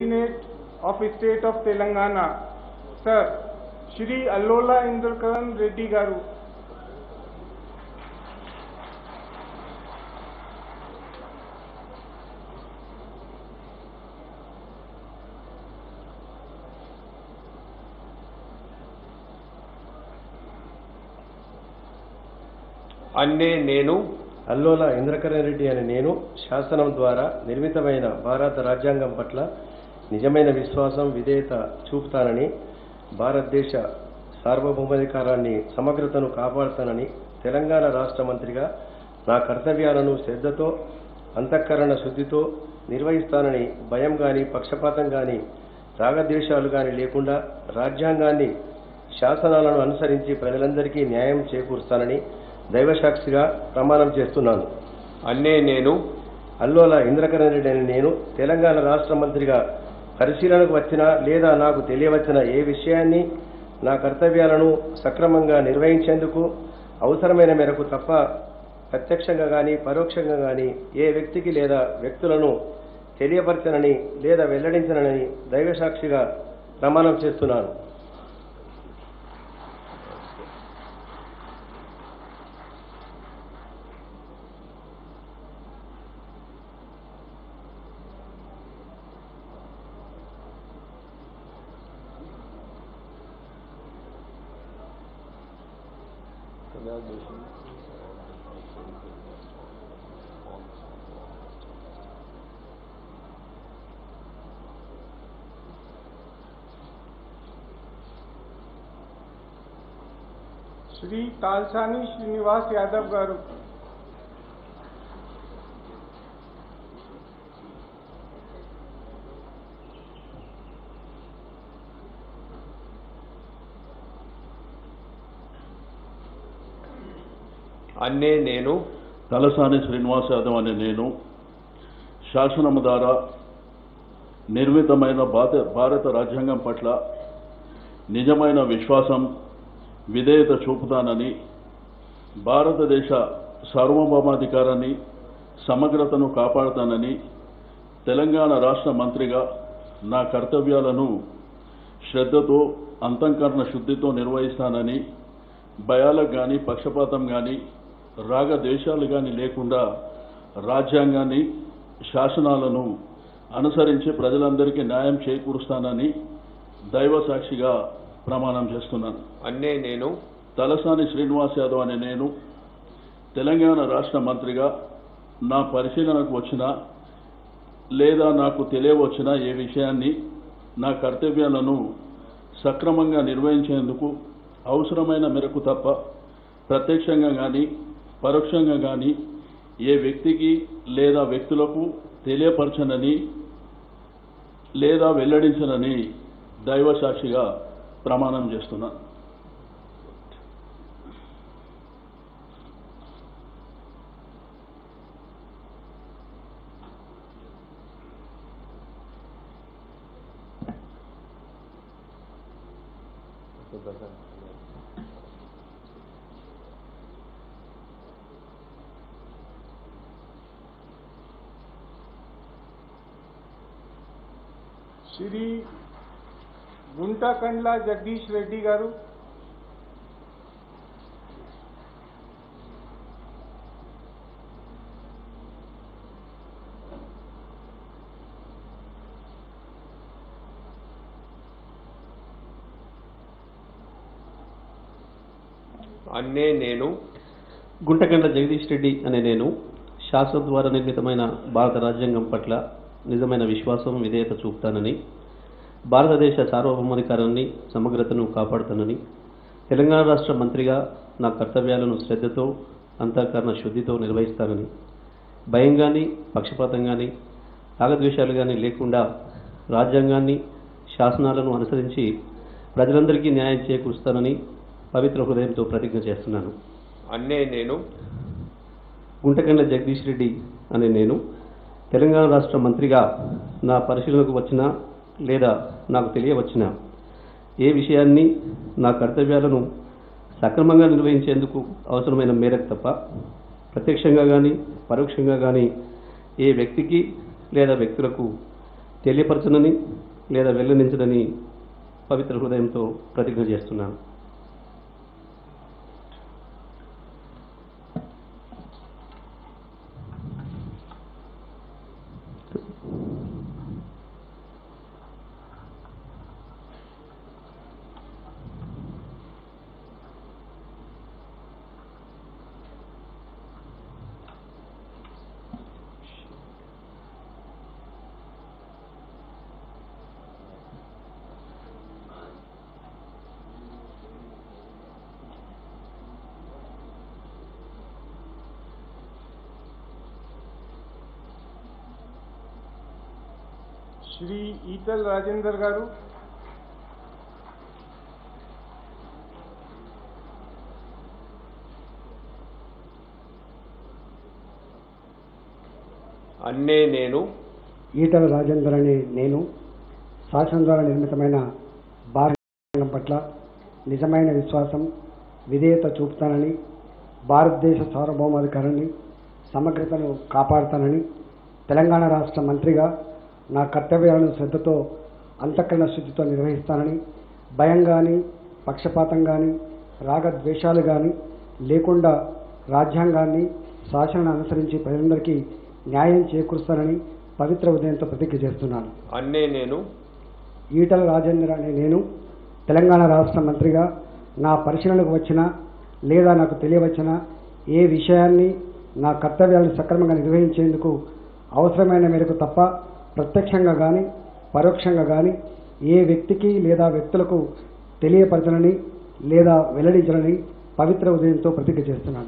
Senate of State of Telangana, Sir Shri Allola Indrakaran Reddy Garu. అన్నే నేను అల్లోల ఇంద్రకరణ్ రెడ్డి అనే నేను శాసనం ద్వారా నిర్మితమైన భారత రాజ్యాంగం పట్ల నిజమైన విశ్వాసం విధేయత చూపుతానని భారతదేశ సార్వభౌమాధికారాన్ని సమగ్రతను కాపాడుతానని తెలంగాణ రాష్ట్ర మంత్రిగా నా కర్తవ్యాలను శ్రద్ధతో అంతఃకరణ శుద్ధితో నిర్వహిస్తానని భయం గాని పక్షపాతం గాని రాగద్వేషాలు గాని లేకుండా రాజ్యాంగాన్ని శాసనాలను అనుసరించి ప్రజలందరికీ న్యాయం చేకూరుస్తానని దైవసాక్షిగా ప్రమాణం చేస్తున్నాను అన్నే నేను అల్లోల ఇంద్రకరణ్ రెడ్డి అని నేను తెలంగాణ రాష్ట్ర మంత్రిగా పరిశీలనకు వచ్చిన లేదా నాకు తెలియవచ్చిన ఏ విషయాన్ని నా కర్తవ్యాలను సక్రమంగా నిర్వహించేందుకు అవసరమైన మేరకు తప్ప ప్రత్యక్షంగా కానీ పరోక్షంగా కానీ ఏ వ్యక్తికి లేదా వ్యక్తులను తెలియపరచనని లేదా వెల్లడించనని దైవసాక్షిగా ప్రమాణం చేస్తున్నాను శ్రీ తాల్సాని శ్రీనివాస్ యాదవ్ గారు అన్నే నేను తలసాని శ్రీనివాస్ యాదవ్ అనే నేను శాసనము ద్వారా నిర్మితమైన భారత భారత రాజ్యాంగం పట్ల నిజమైన విశ్వాసం విధేయత చూపుతానని భారతదేశ సార్వభౌమాధికారాన్ని సమగ్రతను కాపాడుతానని తెలంగాణ రాష్ట్ర మంత్రిగా నా కర్తవ్యాలను శ్రద్ధతో అంతఃకరణ శుద్ధితో నిర్వహిస్తానని భయాలకు కానీ పక్షపాతం కానీ రాగద్వేషాలు కానీ లేకుండా రాజ్యాంగాన్ని శాసనాలను అనుసరించి ప్రజలందరికీ న్యాయం చేకూరుస్తానని దైవ సాక్షిగా ప్రమాణం చేస్తున్నాను అన్నే నేను తలసాని శ్రీనివాస్ యాదవ్ అనే నేను తెలంగాణ రాష్ట్ర మంత్రిగా నా పరిశీలనకు వచ్చిన లేదా నాకు తెలియవచ్చిన ఏ విషయాన్ని నా కర్తవ్యాలను సక్రమంగా నిర్వహించేందుకు అవసరమైన మేరకు తప్ప ప్రత్యక్షంగా కానీ పరోక్షంగా కానీ ఏ వ్యక్తికి లేదా వ్యక్తులకు తెలియపరచనని లేదా వెల్లడించనని దైవ సాక్షిగా ప్రమాణం చేస్తున్నాను శ్రీ గుంటకండ్ల జగదీష్ రెడ్డి గారు అన్నే నేను గుంటకండ్ల జగదీష్ రెడ్డి అనే నేను శాసనం ద్వారా నిర్మితమైన భారత రాజ్యాంగం పట్ల నిజమైన విశ్వాసం విధేయత చూపుతానని భారతదేశ సార్వభౌమాధికారాన్ని సమగ్రతను కాపాడుతానని తెలంగాణ రాష్ట్ర మంత్రిగా నా కర్తవ్యాలను శ్రద్ధతో అంతఃకరణ శుద్ధితో నిర్వహిస్తానని భయం కానీ పక్షపాతం కానీ రాగద్వేషాలు కానీ లేకుండా రాజ్యాంగాన్ని శాసనాలను అనుసరించి ప్రజలందరికీ న్యాయం చేకూరుస్తానని పవిత్ర హృదయంతో ప్రతిజ్ఞ చేస్తున్నాను అన్నే నేను గుంటకండ్ల జగదీష్ రెడ్డి అనే నేను తెలంగాణ రాష్ట్ర మంత్రిగా నా పరిశీలనకు వచ్చిన లేదా నాకు తెలియవచ్చిన ఏ విషయాన్ని నా కర్తవ్యాలను సక్రమంగా నిర్వహించేందుకు అవసరమైన మేరకు తప్ప ప్రత్యక్షంగా కానీ పరోక్షంగా కానీ ఏ వ్యక్తికి లేదా వ్యక్తులకు తెలియపరచనని లేదా వెల్లడించనని పవిత్ర హృదయంతో ప్రతిజ్ఞ చేస్తున్నాను శ్రీ ఈటల్ రాజేందర్ గారు అన్నే నేను ఈటల రాజేందర్ అనే నేను శాసనం ద్వారా నిర్మితమైన భారత రాజ్యాంగం పట్ల నిజమైన విశ్వాసం విధేయత చూపుతానని భారతదేశ సార్వభౌమాధికారాన్ని సమగ్రతను కాపాడుతానని తెలంగాణ రాష్ట్ర మంత్రిగా నా కర్తవ్యాలను శ్రద్ధతో అంతఃకరణ శుద్ధితో నిర్వహిస్తానని భయం కానీ పక్షపాతం కానీ రాగద్వేషాలు కానీ లేకుండా రాజ్యాంగాన్ని శాసనాన్ని అనుసరించి ప్రజలందరికీ న్యాయం చేకూరుస్తానని పవిత్ర ఉదయంతో ప్రతిజ్ఞ చేస్తున్నాను అన్నే నేను ఈటల రాజేంద్ర అనే నేను తెలంగాణ రాష్ట్ర మంత్రిగా నా పరిశీలనకు వచ్చిన లేదా నాకు తెలియవచ్చిన ఏ విషయాన్ని నా కర్తవ్యాలను సక్రమంగా నిర్వహించేందుకు అవసరమైన మేరకు తప్ప ప్రత్యక్షంగా కానీ పరోక్షంగా కానీ ఏ వ్యక్తికి లేదా వ్యక్తులకు తెలియపరచనని లేదా వెల్లడించనని పవిత్ర ఉదయంతో ప్రతిజ్ఞ చేస్తున్నాను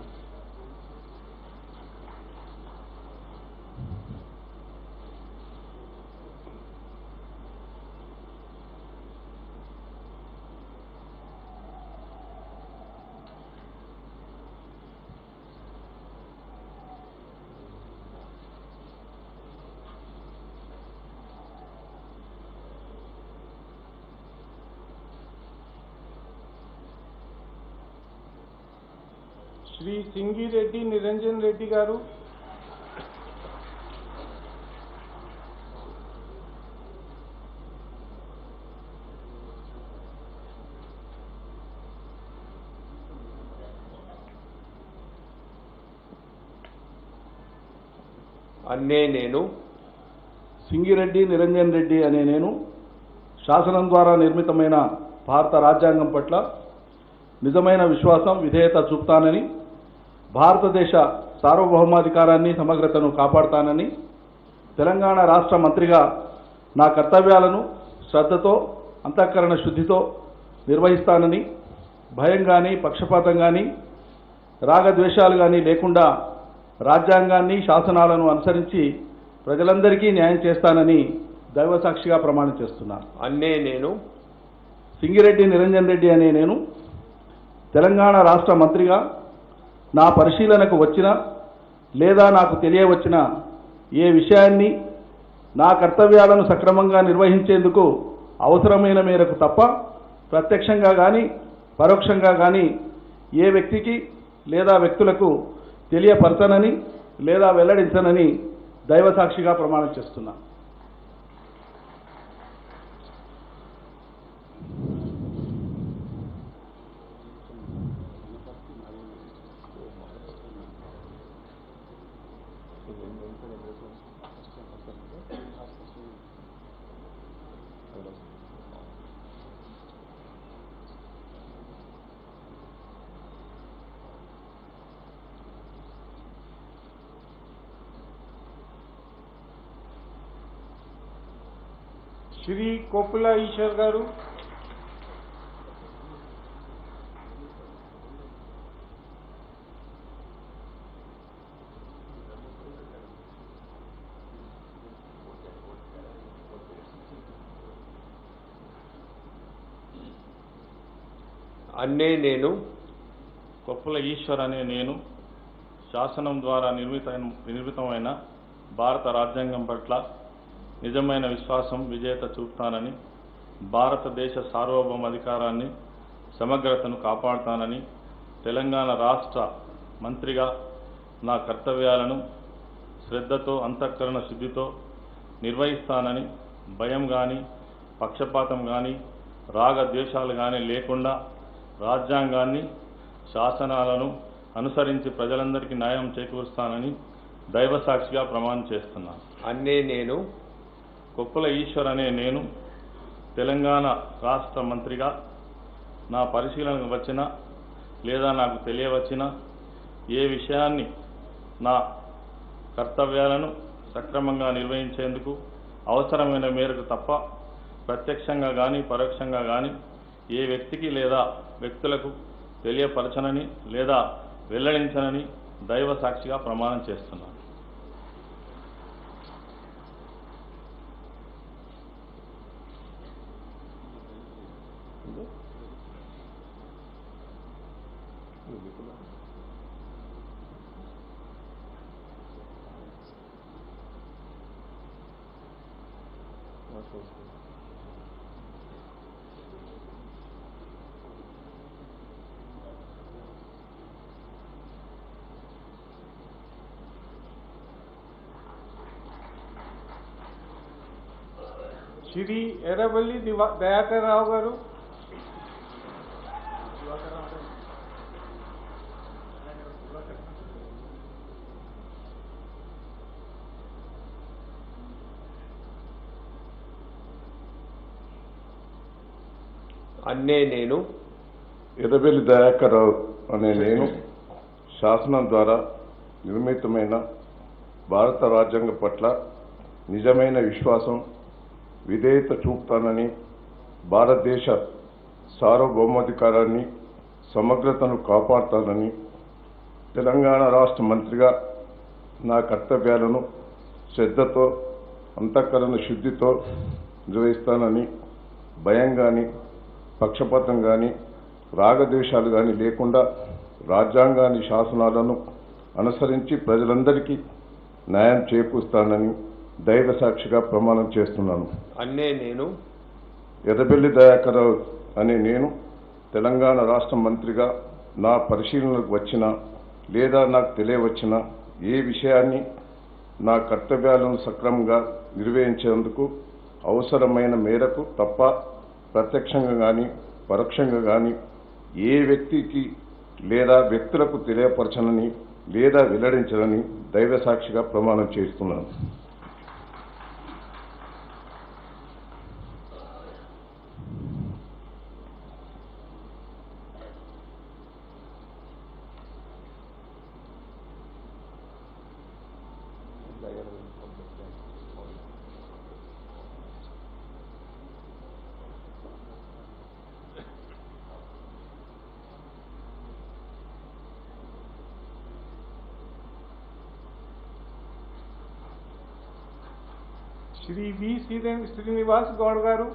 శ్రీ సింగిరెడ్డి నిరంజన్ రెడ్డి గారు అన్నే నేను సింగిరెడ్డి నిరంజన్ రెడ్డి అనే నేను శాసనం ద్వారా నిర్మితమైన భారత రాజ్యాంగం పట్ల నిజమైన విశ్వాసం విధేయత చూపుతానని భారతదేశ సార్వభౌమాధికారాన్ని సమగ్రతను కాపాడుతానని తెలంగాణ రాష్ట్ర మంత్రిగా నా కర్తవ్యాలను శ్రద్ధతో అంతఃకరణ శుద్ధితో నిర్వహిస్తానని భయం కానీ పక్షపాతం కానీ రాగద్వేషాలు కానీ లేకుండా రాజ్యాంగాన్ని శాసనాలను అనుసరించి ప్రజలందరికీ న్యాయం చేస్తానని దైవసాక్షిగా ప్రమాణం చేస్తున్నాను అన్నే నేను సింగిరెడ్డి నిరంజన్ రెడ్డి అనే నేను తెలంగాణ రాష్ట్ర మంత్రిగా నా పరిశీలనకు వచ్చిన లేదా నాకు తెలియవచ్చిన ఏ విషయాన్ని నా కర్తవ్యాలను సక్రమంగా నిర్వహించేందుకు అవసరమైన మేరకు తప్ప ప్రత్యక్షంగా కానీ పరోక్షంగా కానీ ఏ వ్యక్తికి లేదా వ్యక్తులకు తెలియపరచనని లేదా వెల్లడించనని దైవసాక్షిగా ప్రమాణం చేస్తున్నా శ్రీ కోపుల ఈశ్వర్ గారు అన్నే నేను కొప్పుల ఈశ్వర్ అనే నేను శాసనం ద్వారా నిర్మిత నిర్మితమైన భారత రాజ్యాంగం పట్ల నిజమైన విశ్వాసం విజేత చూపుతానని భారతదేశ సార్వభౌమాధికారాన్ని సమగ్రతను కాపాడుతానని తెలంగాణ రాష్ట్ర మంత్రిగా నా కర్తవ్యాలను శ్రద్ధతో అంతఃకరణ శుద్ధితో నిర్వహిస్తానని భయం కానీ పక్షపాతం కానీ రాగద్వేషాలు కానీ లేకుండా రాజ్యాంగాన్ని శాసనాలను అనుసరించి ప్రజలందరికీ న్యాయం చేకూరుస్తానని దైవసాక్షిగా ప్రమాణం చేస్తున్నాను అన్నే నేను కొప్పుల ఈశ్వర్ అనే నేను తెలంగాణ రాష్ట్ర మంత్రిగా నా పరిశీలనకు వచ్చిన లేదా నాకు తెలియవచ్చిన ఏ విషయాన్ని నా కర్తవ్యాలను సక్రమంగా నిర్వహించేందుకు అవసరమైన మేరకు తప్ప ప్రత్యక్షంగా కానీ పరోక్షంగా కానీ ఏ వ్యక్తికి లేదా వ్యక్తులకు తెలియపరచనని లేదా వెల్లడించనని దైవ సాక్షిగా ప్రమాణం చేస్తున్నాను శ్రీ ఎర్రబల్లి దివా దయాకర్ రావు గారు అన్నే నేను ఎర్రబెల్లి దయాకర్రావు అనే నేను శాసనం ద్వారా నిర్మితమైన భారత రాజ్యాంగం పట్ల నిజమైన విశ్వాసం విధేయత చూపుతానని భారతదేశ సార్వభౌమాధికారాన్ని సమగ్రతను కాపాడుతానని తెలంగాణ రాష్ట్ర మంత్రిగా నా కర్తవ్యాలను శ్రద్ధతో అంతఃకరణ శుద్ధితో నిర్వహిస్తానని భయం కానీ పక్షపాతం కానీ రాగద్వేషాలు కానీ లేకుండా రాజ్యాంగాన్ని శాసనాలను అనుసరించి ప్రజలందరికీ న్యాయం చేకూరుస్తానని దైవ సాక్షిగా ప్రమాణం చేస్తున్నాను అన్నే నేను ఎర్రబెల్లి దయాకరావు అనే నేను తెలంగాణ రాష్ట్ర మంత్రిగా నా పరిశీలనకు వచ్చిన లేదా నాకు తెలియవచ్చిన ఏ విషయాన్ని నా కర్తవ్యాలను సక్రమంగా నిర్వహించేందుకు అవసరమైన మేరకు తప్ప ప్రత్యక్షంగా కానీ పరోక్షంగా కానీ ఏ వ్యక్తికి లేదా వ్యక్తులకు తెలియపరచనని లేదా వెల్లడించనని దైవ సాక్షిగా ప్రమాణం చేస్తున్నాను శ్రీ వి శ్రీధర్ శ్రీనివాస్ గౌడ్ గారు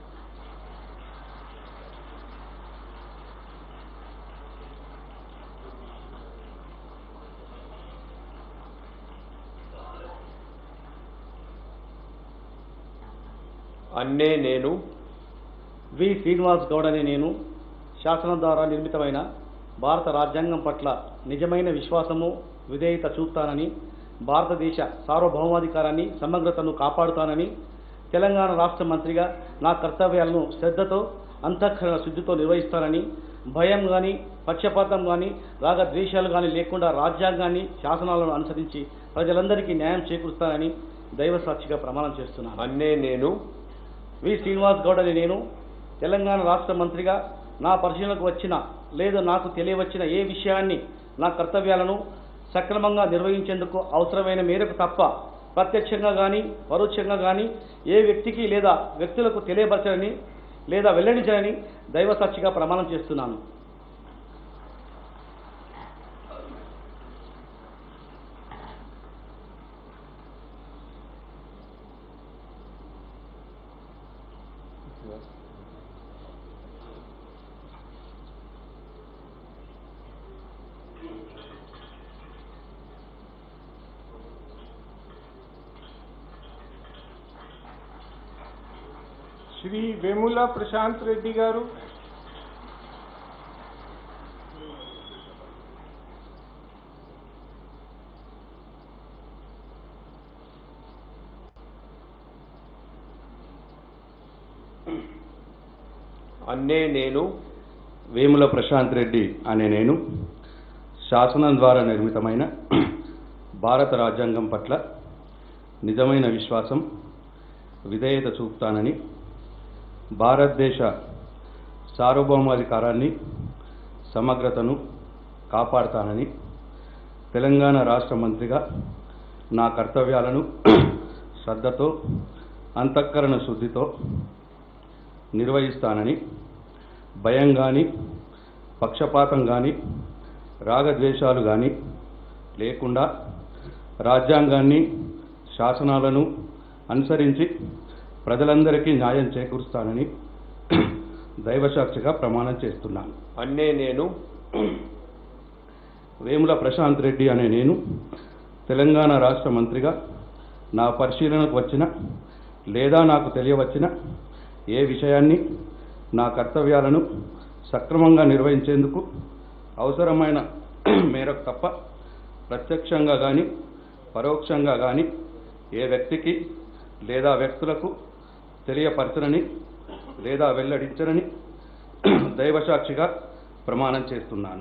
అన్నే నేను వి శ్రీనివాస్ గౌడ్ అనే నేను శాసనం ద్వారా నిర్మితమైన భారత రాజ్యాంగం పట్ల నిజమైన విశ్వాసము విధేయత చూపుతానని భారతదేశ సార్వభౌమాధికారాన్ని సమగ్రతను కాపాడుతానని తెలంగాణ రాష్ట్ర మంత్రిగా నా కర్తవ్యాలను శ్రద్ధతో అంతఃకరణ శుద్ధితో నిర్వహిస్తానని భయం కానీ పక్షపాతం కానీ రాగద్వేషాలు కానీ లేకుండా రాజ్యాంగాన్ని శాసనాలను అనుసరించి ప్రజలందరికీ న్యాయం చేకూరుస్తానని దైవ సాక్షిగా ప్రమాణం చేస్తున్నాను అన్నే నేను వి శ్రీనివాస్ గౌడ్ అని నేను తెలంగాణ రాష్ట్ర మంత్రిగా నా పరిశీలనకు వచ్చిన లేదా నాకు తెలియవచ్చిన ఏ విషయాన్ని నా కర్తవ్యాలను సక్రమంగా నిర్వహించేందుకు అవసరమైన మేరకు తప్ప ప్రత్యక్షంగా కానీ పరోక్షంగా కానీ ఏ వ్యక్తికి లేదా వ్యక్తులకు తెలియపరచని లేదా వెల్లడించని దైవ సాక్షిగా ప్రమాణం చేస్తున్నాను శ్రీ వేముల ప్రశాంత్ రెడ్డి గారు అన్నే నేను వేముల ప్రశాంత్ రెడ్డి అనే నేను శాసనం ద్వారా నిర్మితమైన భారత రాజ్యాంగం పట్ల నిజమైన విశ్వాసం విధేయత చూపుతానని భారతదేశ సార్వభౌమాధికారాన్ని సమగ్రతను కాపాడుతానని తెలంగాణ రాష్ట్ర మంత్రిగా నా కర్తవ్యాలను శ్రద్ధతో అంతఃకరణ శుద్ధితో నిర్వహిస్తానని భయం కానీ పక్షపాతం కానీ రాగద్వేషాలు కానీ లేకుండా రాజ్యాంగాన్ని శాసనాలను అనుసరించి ప్రజలందరికీ న్యాయం చేకూరుస్తానని దైవసాక్షిగా ప్రమాణం చేస్తున్నాను అన్నే నేను వేముల ప్రశాంత్ రెడ్డి అనే నేను తెలంగాణ రాష్ట్ర మంత్రిగా నా పరిశీలనకు వచ్చిన లేదా నాకు తెలియవచ్చిన ఏ విషయాన్ని నా కర్తవ్యాలను సక్రమంగా నిర్వహించేందుకు అవసరమైన మేరకు తప్ప ప్రత్యక్షంగా కానీ పరోక్షంగా కానీ ఏ వ్యక్తికి లేదా వ్యక్తులకు తెలియపరచనని లేదా వెల్లడించనని దైవసాక్షిగా ప్రమాణం చేస్తున్నాను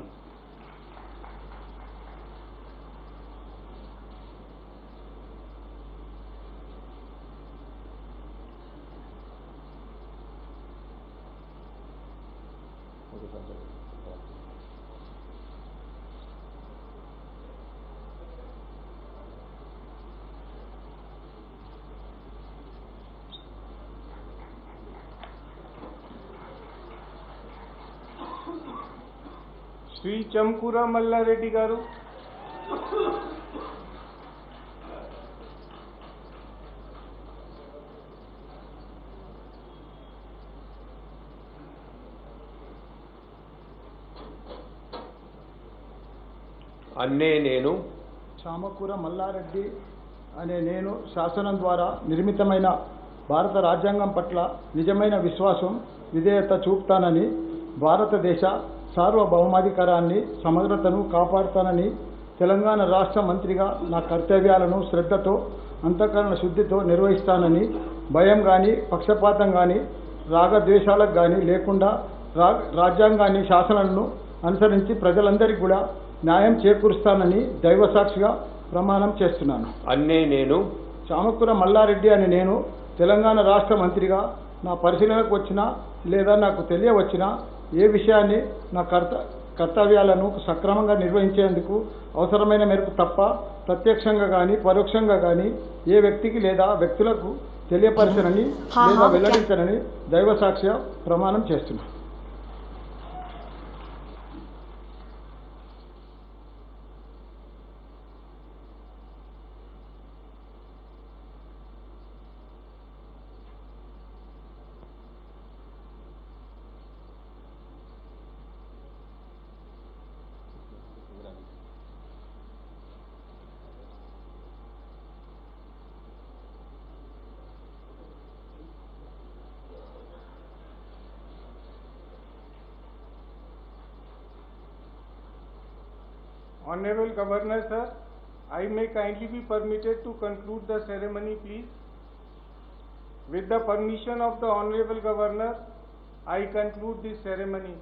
శ్రీ చంకూర మల్లారెడ్డి గారు అన్నే నేను చామకూర మల్లారెడ్డి అనే నేను శాసనం ద్వారా నిర్మితమైన భారత రాజ్యాంగం పట్ల నిజమైన విశ్వాసం విధేయత చూపుతానని భారతదేశ సార్వభౌమాధికారాన్ని సమగ్రతను కాపాడుతానని తెలంగాణ రాష్ట్ర మంత్రిగా నా కర్తవ్యాలను శ్రద్ధతో అంతఃకరణ శుద్ధితో నిర్వహిస్తానని భయం కానీ పక్షపాతం కానీ రాగద్వేషాలకు కానీ లేకుండా రా రాజ్యాంగాన్ని శాసనాలను అనుసరించి ప్రజలందరికీ కూడా న్యాయం చేకూరుస్తానని దైవసాక్షిగా ప్రమాణం చేస్తున్నాను అన్నే నేను చామకూర మల్లారెడ్డి అని నేను తెలంగాణ రాష్ట్ర మంత్రిగా నా పరిశీలనకు వచ్చిన లేదా నాకు తెలియవచ్చిన ఏ విషయాన్ని నా కర్త కర్తవ్యాలను సక్రమంగా నిర్వహించేందుకు అవసరమైన మేరకు తప్ప ప్రత్యక్షంగా కానీ పరోక్షంగా కానీ ఏ వ్యక్తికి లేదా వ్యక్తులకు తెలియపరచనని లేదా వెల్లడించనని దైవసాక్ష్య ప్రమాణం చేస్తున్నాను Honorable Governor, sir, I may kindly be permitted to conclude the ceremony, please. With the permission of the Honorable Governor, I conclude this ceremony.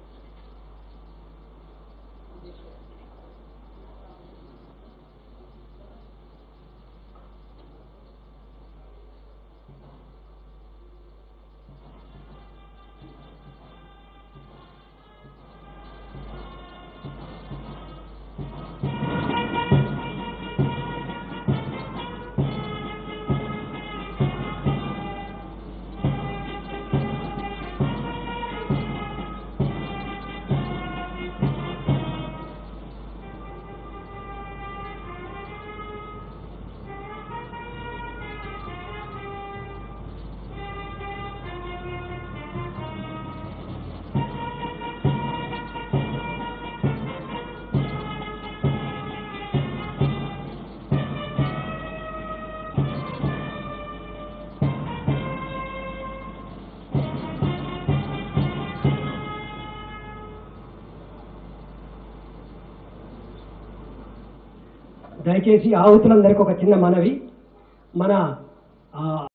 దయచేసి ఆహుతులందరికీ ఒక చిన్న మనవి మన ఆ,